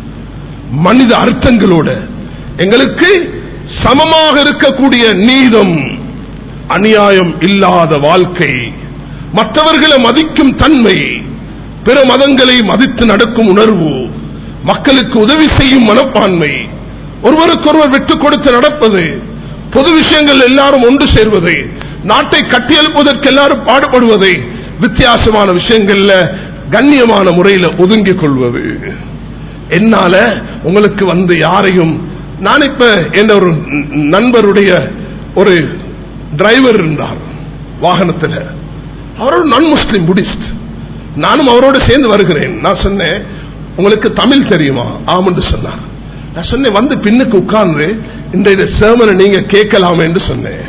மனித அர்த்தங்களோட எங்களுக்கு சமமாக இருக்கக்கூடிய நீதம் அநியாயம் இல்லாத வாழ்க்கை மற்றவர்களை மதிக்கும் தன்மை பிற மதங்களை மதித்து நடக்கும் உணர்வு மக்களுக்கு உதவி செய்யும் மனப்பான்மை ஒருவருக்கொருவர் விட்டுக் கொடுத்து நடப்பது பொது விஷயங்கள் எல்லாரும் ஒன்று சேர்வது நாட்டை கட்டியெழுப்பதற்கு எல்லாரும் பாடுபடுவது வித்தியாசமான விஷயங்கள்ல கண்ணியமான முறையில் ஒதுங்கிக் கொள்வது என்னால உங்களுக்கு வந்து யாரையும் நான் இப்ப என் ஒரு நண்பருடைய ஒரு டிரைவர் இருந்தார் வாகனத்தில் அவர் ஒரு நான் முஸ்லிம் புடிஸ்ட் நானும் அவரோட சேர்ந்து வருகிறேன் நான் சொன்னேன் உங்களுக்கு தமிழ் தெரியுமா ஆமென்று சொன்னார் நான் சொன்னேன் வந்து பின்னுக்கு உட்கார்ந்து இன்றைய சேமனை நீங்க கேட்கலாமே என்று சொன்னேன்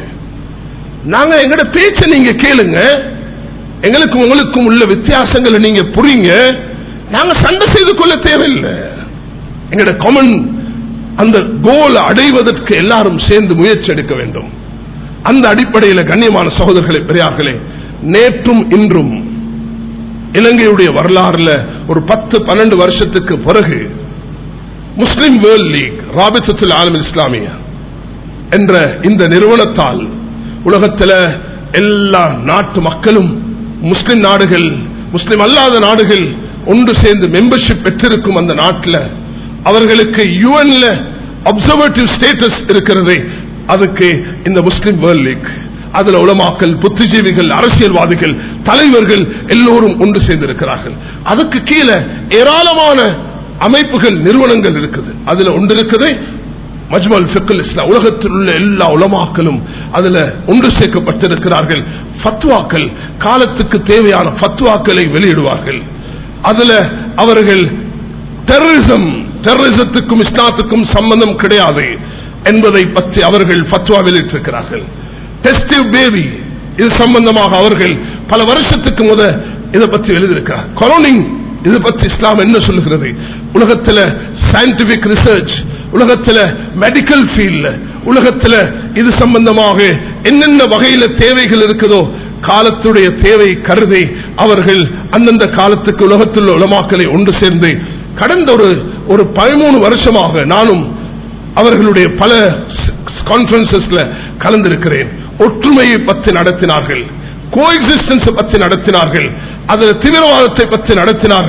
நாங்க எங்கட பேச்சை நீங்க கேளுங்க எங்களுக்கும் உங்களுக்கும் உள்ள வித்தியாசங்களை நீங்க புரியுங்க நாங்க சண்டை செய்து கொள்ள தேவையில்லை எங்கட காமன் அந்த கோல் அடைவதற்கு எல்லாரும் சேர்ந்து முயற்சி எடுக்க வேண்டும் அந்த அடிப்படையில் கண்ணியமான சகோதரர்களே பெரியார்களே நேற்றும் இன்றும் இலங்கையுடைய வரலாறுல ஒரு பத்து பன்னெண்டு வருஷத்துக்கு பிறகு முஸ்லிம் வேர்ல்ட் லீக் ராபிசத்துல் ஆலம் இஸ்லாமிய என்ற இந்த நிறுவனத்தால் உலகத்தில் எல்லா நாட்டு மக்களும் முஸ்லிம் நாடுகள் முஸ்லிம் அல்லாத நாடுகள் ஒன்று சேர்ந்து மெம்பர்ஷிப் பெற்றிருக்கும் அந்த நாட்டில் அவர்களுக்கு யுஎன்ல அப்சர்வேட்டிவ் ஸ்டேட்டஸ் இருக்கிறது அதுக்கு இந்த முஸ்லிம் வேர்ல்ட் லீக் அதுல உலமாக்கல் புத்திஜீவிகள் அரசியல்வாதிகள் தலைவர்கள் எல்லோரும் ஒன்று சேர்ந்திருக்கிறார்கள் அதுக்கு கீழே ஏராளமான அமைப்புகள் நிறுவனங்கள் இருக்குது அதுல ஒன்று இருக்குது மஜ்மல் ஃபிக்கல் இஸ்லாம் உலகத்தில் உள்ள எல்லா உலமாக்களும் அதுல ஒன்று சேர்க்கப்பட்டிருக்கிறார்கள் ஃபத்வாக்கள் காலத்துக்கு தேவையான ஃபத்வாக்களை வெளியிடுவார்கள் அதுல அவர்கள் டெரரிசம் டெரரிசத்துக்கும் இஸ்லாத்துக்கும் சம்பந்தம் கிடையாது என்பதை பற்றி அவர்கள் ஃபத்வா வெளியிட்டிருக்கிறார்கள் டெஸ்டிவ் பேபி இது சம்பந்தமாக அவர்கள் பல வருஷத்துக்கு முத இதை பற்றி எழுதியிருக்கிறார் கொரோனிங் இது பற்றி இஸ்லாம் என்ன சொல்லுகிறது உலகத்தில் சயின்டிபிக் ரிசர்ச் உலகத்தில் மெடிக்கல் ஃபீல்ட்ல உலகத்தில் இது சம்பந்தமாக என்னென்ன வகையில தேவைகள் இருக்குதோ காலத்துடைய தேவை கருதி அவர்கள் அந்தந்த காலத்துக்கு உலகத்தில் உள்ள உலமாக்களை ஒன்று சேர்ந்து கடந்த ஒரு ஒரு பதிமூணு வருஷமாக நானும் அவர்களுடைய பல கான்பரன்சஸ்ல கலந்திருக்கிறேன் ஒற்றுமையை பற்றி நடத்தினார்கள் கோஎக்ஸிஸ்டன்ஸ் பற்றி நடத்தினார்கள் அதில் தீவிரவாதத்தை பற்றி நடத்தினார்கள்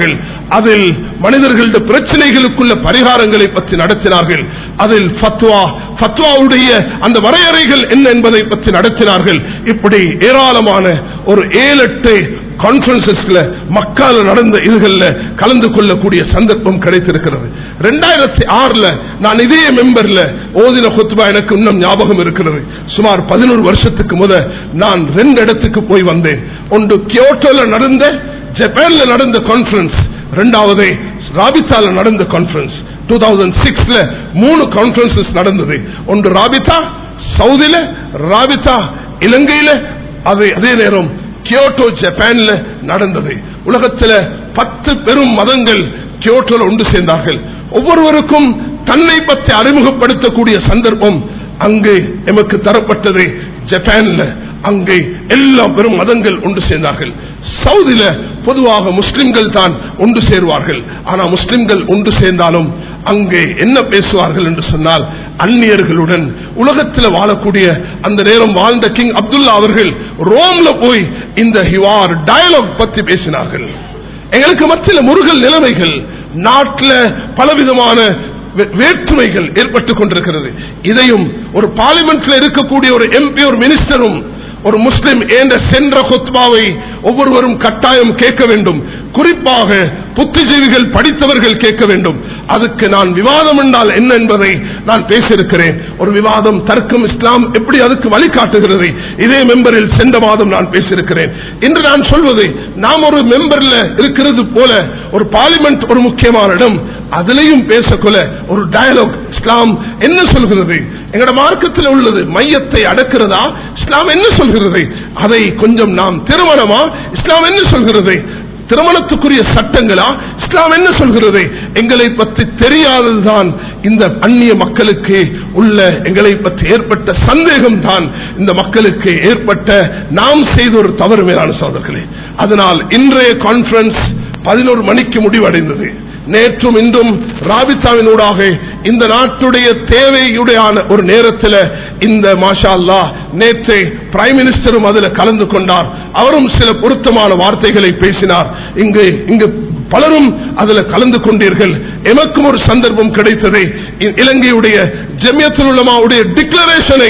அதில் மனிதர்களுடைய பிரச்சனைகளுக்குள்ள பரிகாரங்களை பற்றி நடத்தினார்கள் அதில் ஃபத்வா ஃபத்வாவுடைய அந்த வரையறைகள் என்ன என்பதை பற்றி நடத்தினார்கள் இப்படி ஏராளமான ஒரு ஏழு எட்டு கான்பரன்சஸ்ல மக்கால நடந்த இதுகள்ல கலந்து கொள்ளக்கூடிய சந்தர்ப்பம் கிடைத்திருக்கிறது ரெண்டாயிரத்தி ஆறுல நான் இதே மெம்பர்ல ஓதின குத்துபா எனக்கு இன்னும் ஞாபகம் இருக்கிறது சுமார் பதினோரு வருஷத்துக்கு முத நான் ரெண்டு இடத்துக்கு போய் வந்தேன் ஒன்று கியோட்டோல நடந்த ஜப்பான்ல நடந்த கான்பரன்ஸ் ரெண்டாவது ராபித்தால நடந்த கான்பரன்ஸ் டூ தௌசண்ட் சிக்ஸ்ல மூணு கான்பரன்சஸ் நடந்தது ஒன்று ராபிதா சவுதியில ராபிதா இலங்கையில அது அதே நேரம் கியோட்டோ ஜப்பான்ல நடந்தது உலகத்துல பத்து பெரும் மதங்கள் கியோட்டோல ஒன்று சேர்ந்தார்கள் ஒவ்வொருவருக்கும் தன்னை பற்றி அறிமுகப்படுத்தக்கூடிய சந்தர்ப்பம் அங்கு எமக்கு தரப்பட்டது ஜப்பான்ல அங்கே எல்லா பெரும் மதங்கள் ஒன்று சேர்ந்தார்கள் சவுதியில பொதுவாக முஸ்லிம்கள் தான் ஒன்று சேருவார்கள் ஆனா முஸ்லிம்கள் ஒன்று சேர்ந்தாலும் அங்கே என்ன பேசுவார்கள் என்று சொன்னால் அந்நியர்களுடன் உலகத்தில் வாழக்கூடிய அந்த நேரம் வாழ்ந்த கிங் அப்துல்லா அவர்கள் ரோம்ல போய் இந்த ஹிவார் டயலாக் பத்தி பேசினார்கள் எங்களுக்கு மத்தியில் முருகல் நிலைமைகள் நாட்டில் பலவிதமான வே- வேற்றுமைகள் ஏற்பட்டுக் கொண்டிருக்கிறது இதையும் ஒரு பார்லிமெண்ட்ல இருக்கக்கூடிய ஒரு எம்பி ஒரு மினிஸ்டரும் ஒரு முஸ்லிம் என்ற சென்ற கொத்பாவை ஒவ்வொருவரும் கட்டாயம் கேட்க வேண்டும் குறிப்பாக புத்திஜீவிகள் படித்தவர்கள் கேட்க வேண்டும் அதுக்கு நான் விவாதம் என்றால் என்ன என்பதை நான் பேசியிருக்கிறேன் ஒரு விவாதம் தர்க்கம் இஸ்லாம் எப்படி அதுக்கு வழிகாட்டுகிறது இதே மெம்பரில் சென்ற மாதம் நான் பேசியிருக்கிறேன் இன்று நான் சொல்வது நாம் ஒரு மெம்பர்ல இருக்கிறது போல ஒரு பார்லிமெண்ட் ஒரு முக்கியமான இடம் அதிலையும் பேசக்கொள்ள ஒரு டயலாக் இஸ்லாம் என்ன சொல்கிறது எங்கட மார்க்கத்தில் உள்ளது மையத்தை அடக்கிறதா இஸ்லாம் என்ன சொல்கிறது அதை கொஞ்சம் நாம் திருமணமா இஸ்லாம் என்ன சொல்கிறது திருமணத்துக்குரிய சட்டங்களா இஸ்லாம் என்ன சொல்கிறது எங்களை பற்றி தெரியாததுதான் இந்த அந்நிய மக்களுக்கு உள்ள எங்களை பற்றி ஏற்பட்ட சந்தேகம் தான் இந்த மக்களுக்கு ஏற்பட்ட நாம் செய்த ஒரு தவறு மேலான சோதர்களே அதனால் இன்றைய கான்பரன்ஸ் பதினோரு மணிக்கு முடிவடைந்தது நேற்றும் இன்றும் ராபித்தாவினூடாக இந்த நாட்டுடைய தேவையுடையான ஒரு நேரத்தில் இந்த மாஷா அல்லாஹ் நேற்று பிரைம் மினிஸ்டரும் அதில் கலந்து கொண்டார் அவரும் சில பொருத்தமான வார்த்தைகளை பேசினார் இங்கு இங்கு பலரும் அதில் கலந்து கொண்டீர்கள் எமக்கும் ஒரு சந்தர்ப்பம் கிடைத்தது இ- இலங்கையுடைய ஜெமியத்துல் உலமாவுடைய டிக்ளரேஷனை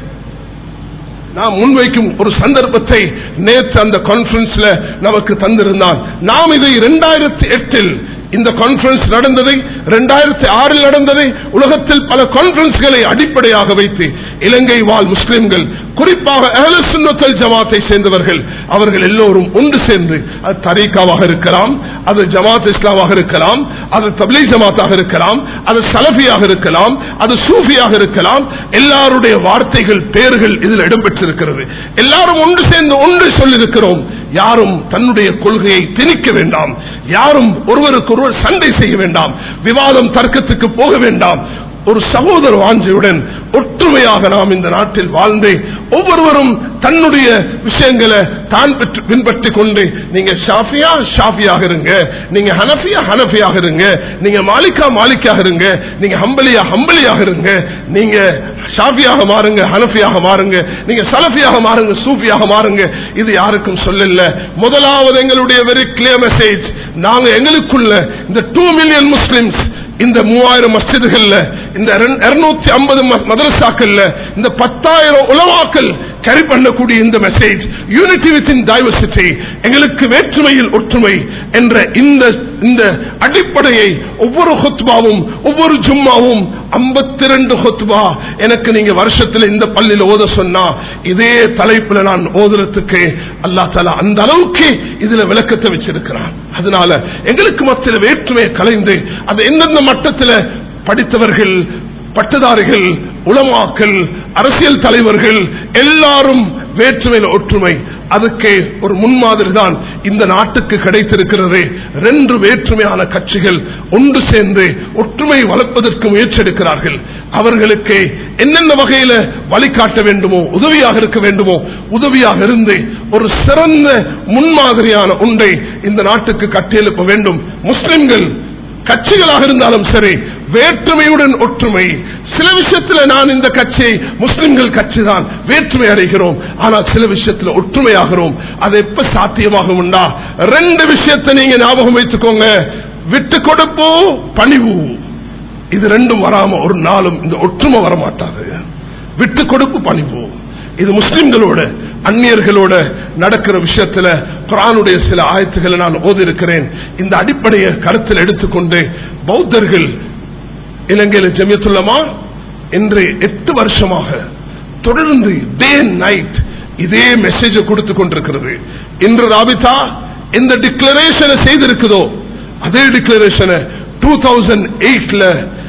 நாம் முன்வைக்கும் ஒரு சந்தர்ப்பத்தை நேற்று அந்த கான்பரன்ஸ்ல நமக்கு தந்திருந்தான் நாம் இதை இரண்டாயிரத்தி எட்டில் இந்த கான்பரன்ஸ் நடந்ததை இரண்டாயிரத்தி ஆறில் நடந்ததை உலகத்தில் பல கான்பரன்ஸ்களை அடிப்படையாக வைத்து இலங்கை வாழ் முஸ்லிம்கள் குறிப்பாக அஹ்ல சுன்னத்தல் ஜமாத்தை சேர்ந்தவர்கள் அவர்கள் எல்லோரும் ஒன்று சேர்ந்து அது தரீக்காவாக இருக்கலாம் அது ஜமாத் இஸ்லாமாக இருக்கலாம் அது தப்லீ ஜமாத்தாக இருக்கலாம் அது சலஃபியாக இருக்கலாம் அது சூஃபியாக இருக்கலாம் எல்லாருடைய வார்த்தைகள் பெயர்கள் இதில் இடம்பெற்றிருக்கிறது எல்லாரும் ஒன்று சேர்ந்து ஒன்று சொல்லியிருக்கிறோம் யாரும் தன்னுடைய கொள்கையை திணிக்க வேண்டாம் யாரும் ஒருவருக்கு ஒருவர் சண்டை செய்ய வேண்டாம் விவாதம் தர்க்கத்துக்கு போக வேண்டாம் ஒரு சகோதர வாஞ்சையுடன் ஒற்றுமையாக நாம் இந்த நாட்டில் வாழ்ந்து ஒவ்வொருவரும் தன்னுடைய விஷயங்களை தான் பெற்று- பின்பற்றிக் கொண்டு நீங்க ஷாஃபியா ஷாஃபியாக இருங்க நீங்க ஹனஃபியா ஹனஃபியாக இருங்க நீங்க மாலிகா மாலிக்காக இருங்க நீங்க ஹம்பலியா ஹம்பலியாக இருங்க நீங்க ஷாஃபியாக மாறுங்க ஹனஃபியாக மாறுங்க நீங்க சலஃபியாக மாறுங்க சூஃபியாக மாறுங்க இது யாருக்கும் சொல்லல முதலாவது எங்களுடைய வெரி கிளியர் மெசேஜ் நாங்க எங்களுக்குள்ள இந்த டூ மில்லியன் முஸ்லிம்ஸ் இந்த மூவாயிரம் மஸ்ஜிதுகள்ல இந்த இருநூத்தி ஐம்பது மதரசாக்கள்ல இந்த பத்தாயிரம் உலவாக்கள் கேரி பண்ணக்கூடிய இந்த message unity with in diversity எங்களுக்கு வேற்றுமையில் ஒற்றுமை என்ற இந்த இந்த அடிப்படையை ஒவ்வொரு ஹொத்பாவும் ஒவ்வொரு ஜும்மாவும் 52 ரெண்டு ஹொத்பா எனக்கு நீங்க வருஷத்துல இந்த பள்ளியில் ஓத சொன்னா இதே தலைப்புல நான் ஓதுறதுக்கு அல்லாஹ் தாலா அந்த அளவுக்கு இதுல விளக்கத்தை வச்சிருக்கிறான் அதனால எங்களுக்கு மத்தியில் வேற்றுமையை கலைந்து அது எந்தெந்த மட்டத்தில் படித்தவர்கள் பட்டதாரிகள் உலமாக்கள் அரசியல் தலைவர்கள் எல்லாரும் வேற்றுமையில் ஒற்றுமை அதுக்கு ஒரு முன்மாதிரி தான் இந்த நாட்டுக்கு கிடைத்திருக்கிறது ரெண்டு வேற்றுமையான கட்சிகள் ஒன்று சேர்ந்து ஒற்றுமை வளர்ப்பதற்கு முயற்சி எடுக்கிறார்கள் அவர்களுக்கு என்னென்ன வகையில வழிகாட்ட வேண்டுமோ உதவியாக இருக்க வேண்டுமோ உதவியாக இருந்து ஒரு சிறந்த முன்மாதிரியான ஒன்றை இந்த நாட்டுக்கு கட்டியெழுப்ப வேண்டும் முஸ்லிம்கள் கட்சிகளாக இருந்தாலும் சரி வேற்றுமையுடன் ஒற்றுமை சில விஷயத்தில் நான் இந்த கட்சி முஸ்லிம்கள் கட்சி தான் வேற்றுமை அடைகிறோம் ஆனால் சில விஷயத்தில் ஒற்றுமையாகிறோம் அது எப்ப சாத்தியமாகும் ரெண்டு விஷயத்தை நீங்க ஞாபகம் வைத்துக்கோங்க விட்டு கொடுப்போ பணிவு இது ரெண்டும் வராம ஒரு நாளும் இந்த ஒற்றுமை வரமாட்டாது விட்டு கொடுப்பு பணிவு இது முஸ்லிம்களோட அந்நியர்களோட நடக்கிற விஷயத்துல குரானுடைய சில ஆயத்துக்களை நான் ஓதி இருக்கிறேன் இந்த அடிப்படையை கருத்தில் எடுத்துக்கொண்டு பௌத்தர்கள் இலங்கையில் ஜெமியத்துள்ளமா இன்று எட்டு வருஷமாக தொடர்ந்து டே நைட் இதே மெசேஜை கொடுத்து கொண்டிருக்கிறது இன்று ராபிதா இந்த டிக்ளரேஷனை செய்திருக்குதோ அதே டிக்ளரேஷனை டூ தௌசண்ட் எயிட்ல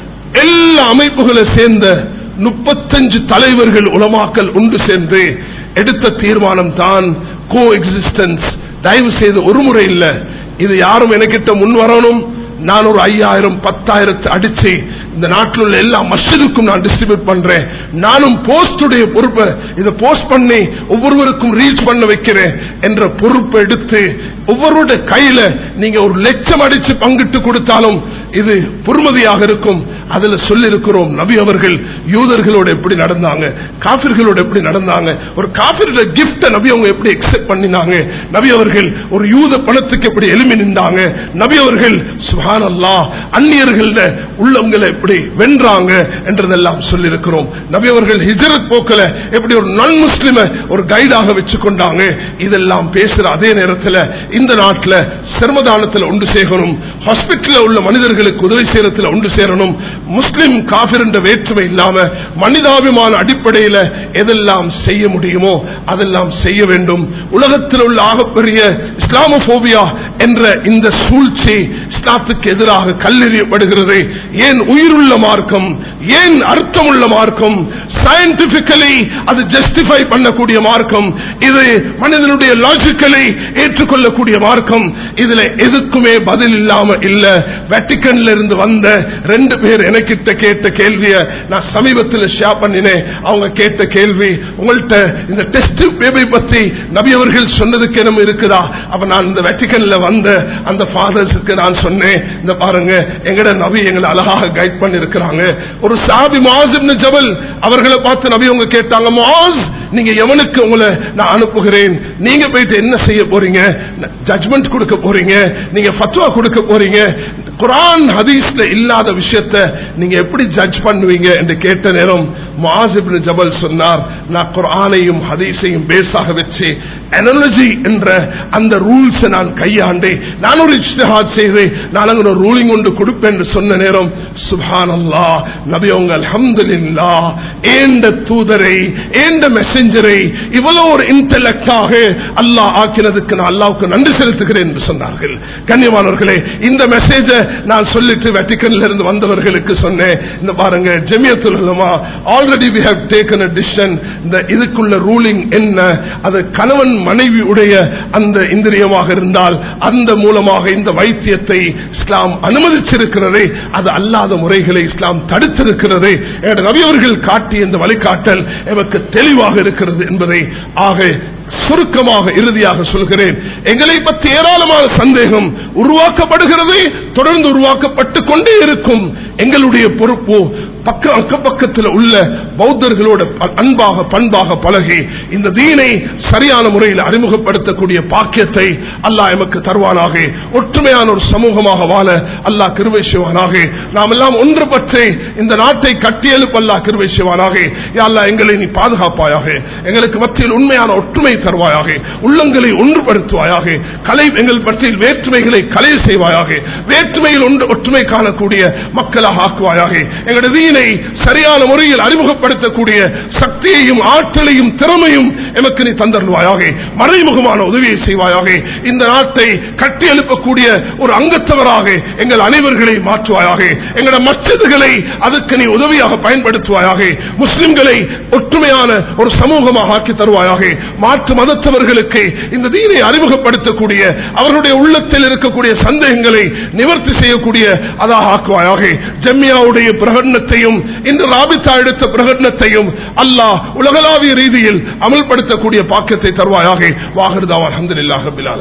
எல்லா அமைப்புகளை சேர்ந்த முப்பத்தஞ்சு தலைவர்கள் உலமாக்கல் ஒன்று சேர்ந்து எடுத்த தீர்மானம் தான் கோ எக்ஸிஸ்டன்ஸ் தயவு செய்து ஒரு முறை இல்ல இது யாரும் எனக்கிட்ட முன் வரணும் நான் ஒரு ஐயாயிரம் பத்தாயிரத்து அடிச்சு இந்த நாட்டில் உள்ள எல்லா மஸ்ஜிதுக்கும் நான் டிஸ்ட்ரிபியூட் பண்றேன் நானும் போஸ்டுடைய பொறுப்பை இதை போஸ்ட் பண்ணி ஒவ்வொருவருக்கும் ரீச் பண்ண வைக்கிறேன் என்ற பொறுப்பை எடுத்து ஒவ்வொருடைய கையில நீங்க ஒரு லட்சம் அடிச்சு பங்கிட்டு கொடுத்தாலும் இது பொறுமதியாக இருக்கும் அதுல சொல்லிருக்கிறோம் நபி அவர்கள் யூதர்களோட எப்படி நடந்தாங்க காபிர்களோட எப்படி நடந்தாங்க ஒரு காபிரோட கிஃப்ட நபி அவங்க எப்படி எக்ஸெப்ட் பண்ணினாங்க நபி அவர்கள் ஒரு யூத பணத்துக்கு எப்படி எலுமி நின்றாங்க நபி அவர்கள் சுஹான் அல்லா அந்நியர்கள உள்ளவங்களை எப்படி வென்றாங்க என்றதெல்லாம் சொல்லியிருக்கிறோம் நபி அவர்கள் ஹிஜரத் போக்கல எப்படி ஒரு நன் முஸ்லிம ஒரு கைடாக வச்சு கொண்டாங்க இதெல்லாம் பேசுற அதே நேரத்தில் இந்த நாட்டில் சிரமதானத்தில் ஒன்று சேகணும் ஹாஸ்பிட்டலில் உள்ள மனிதர்களுக்கு உதவி செய்யறதுல ஒன்று சேரணும் முஸ்லிம் காபிர் என்ற வேற்றுமை இல்லாம மனிதாபிமான அடிப்படையில் எதெல்லாம் செய்ய முடியுமோ அதெல்லாம் செய்ய வேண்டும் உலகத்தில் உள்ள ஆகப்பெரிய இஸ்லாமோபியா என்ற இந்த சூழ்ச்சி இஸ்லாத்துக்கு எதிராக கல்லெறியப்படுகிறது ஏன் உயிருள்ள மார்க்கம் ஏன் அர்த்தமுள்ள மார்க்கம் சயின்டிபிக்கலி அது ஜஸ்டிஃபை பண்ணக்கூடிய மார்க்கம் இது மனிதனுடைய லாஜிக்கலை ஏற்றுக்கொள்ளக்கூடிய மார்க்கம் இதுல எதுக்குமே பதில் இல்லாம இல்ல வெட்டிக்கன்ல இருந்து வந்த ரெண்டு பேர் எனக்கிட்ட கேட்ட கேள்விய நான் சமீபத்தில் ஷேர் பண்ணினேன் அவங்க கேட்ட கேள்வி உங்கள்கிட்ட இந்த டெஸ்ட் பேபி பத்தி நபி அவர்கள் சொன்னதுக்கு என்ன இருக்குதா அப்ப நான் இந்த வெட்டிக்கன்ல வந்த அந்த ஃபாதர்ஸுக்கு நான் சொன்னேன் இந்த பாருங்க எங்கட நபி எங்களை அழகாக கைட் பண்ணி இருக்கிறாங்க ஒரு சாபி மாஸ் ஜபல் அவர்களை பார்த்து நபி அவங்க கேட்டாங்க மாஸ் நீங்க எவனுக்கு உங்களை நான் அனுப்புகிறேன் நீங்க போயிட்டு என்ன செய்ய போறீங்க ஜட்மெண்ட் கொடுக்க போறீங்க நீங்க ஃபத்வா கொடுக்க போறீங்க குரான் ஹதீஸ்ல இல்லாத விஷயத்தை நீங்க எப்படி ஜட்ஜ் பண்ணுவீங்க என்று கேட்ட நேரம் மாசிபின் ஜபல் சொன்னார் நான் குரானையும் ஹதீஸையும் பேஸாக வச்சு அனாலஜி என்ற அந்த ரூல்ஸ் நான் கையாண்டு நான் ஒரு இஷ்டஹாத் செய்து நான் அங்க ஒரு ரூலிங் ஒன்று கொடுப்பேன் என்று சொன்ன நேரம் சுபான் அல்லா நபி உங்க அல்ஹம்துலில்லா ஏண்ட தூதரை ஏண்ட மெசஞ்சரை இவ்வளவு ஒரு இன்டலெக்டாக அல்லாஹ் ஆக்கினதுக்கு நான் அல்லாவுக்கு நன்றி செலுத்துகிறேன் என்று சொன்னார்கள் கண்ணியமானவர்களே இந்த மெசேஜ நான் சொல்லிட்டு வெட்டிக்கன்ல இருந்து வந்தவர்களுக்கு சொன்னேன் இந்த பாருங்க Jamiyyathul Ulama already we have taken a decision இந்த இதுக்குள்ள ரூலிங் என்ன அது கணவன் மனைவி உடைய அந்த இந்திரியமாக இருந்தால் அந்த மூலமாக இந்த வைத்தியத்தை இஸ்லாம் அனுமதிச்சிருக்கிறது அது அல்லாத முறைகளை இஸ்லாம் தடுத்திருக்கிறது நபி அவர்கள் காட்டிய இந்த வழிகாட்டல் எமக்கு தெளிவாக இருக்கிறது என்பதை ஆக சுருக்கமாக இறுதியாக சொல்கிறேன் எங்களை பற்றி ஏராளமான சந்தேகம் உருவாக்கப்படுகிறது தொடர்ந்து உருவாக்கப்பட்டு கொண்டே இருக்கும் எங்களுடைய பொறுப்பு பக்க அக்கப்பக்கத்தில் உள்ள பௌத்தர்களோட அன்பாக பண்பாக பழகி இந்த தீனை சரியான முறையில் அறிமுகப்படுத்தக்கூடிய பாக்கியத்தை அல்லாஹ் எமக்கு தருவானாக ஒற்றுமையான ஒரு சமூகமாக வாழ அல்லாஹ் கிருவை செய்வானாக நாம் எல்லாம் ஒன்றுபட்டு இந்த நாட்டை கட்டியெழுப்ப அல்லாஹ் கிருவை செய்வானாக அல்லா எங்களை நீ பாதுகாப்பாயாக எங்களுக்கு மத்தியில் உண்மையான ஒற்றுமை தருவாயாக உள்ளங்களை ஒன்றுபடுத்துவாயாக கலை எங்கள் பற்றியில் வேற்றுமைகளை கலை செய்வாயாக வேற்றுமையில் ஒன்று ஒற்றுமை காணக்கூடிய மக்களாக ஆக்குவாயாக எங்களுடைய தீனை சரியான முறையில் அறிமுகப்படுத்தக்கூடிய சக்தியையும் ஆற்றலையும் திறமையும் எமக்கு நீ தந்தருவாயாக மறைமுகமான உதவியை செய்வாயாக இந்த நாட்டை கட்டி எழுப்பக்கூடிய ஒரு அங்கத்தவராக எங்கள் அனைவர்களை மாற்றுவாயாக எங்களோட மச்சதுகளை அதற்கு நீ உதவியாக பயன்படுத்துவாயாக முஸ்லிம்களை ஒற்றுமையான ஒரு சமூகமாக ஆக்கி தருவாயாக மாற்று மதத்தவர்களுக்கு இந்த தீனை அறிமுகப்படுத்தக்கூடிய அவர்களுடைய உள்ளத்தில் இருக்கக்கூடிய சந்தேகங்களை நிவர்த்தி செய்யக்கூடிய அதாக ஆக்குவாயாக ஜம்மியாவுடைய பிரகடனத்தையும் இன்று ராபித்தா எடுத்த பிரகடனத்தையும் அல்லாஹ் உலகளாவிய ரீதியில் அமல்படுத்தக்கூடிய பாக்கியத்தை தருவாயாக வாகர்தா அலமதுல்லாஹ் பிலால்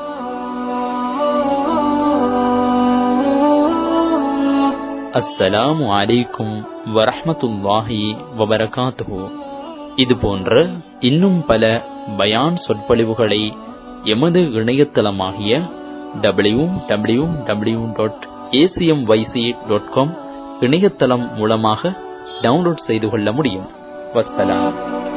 அஸ்ஸலாமு அலைக்கும் வரஹ்மத்துல்லாஹி வபரகாத்துஹு இது போன்ற இன்னும் பல பயான் சொற்பொழிவுகளை எமது இணையதளமாகிய W W W dot ACMYC dot com இணையதளம் மூலமாக டவுன்லோட் செய்து கொள்ள முடியும் வஸ்ஸலாம்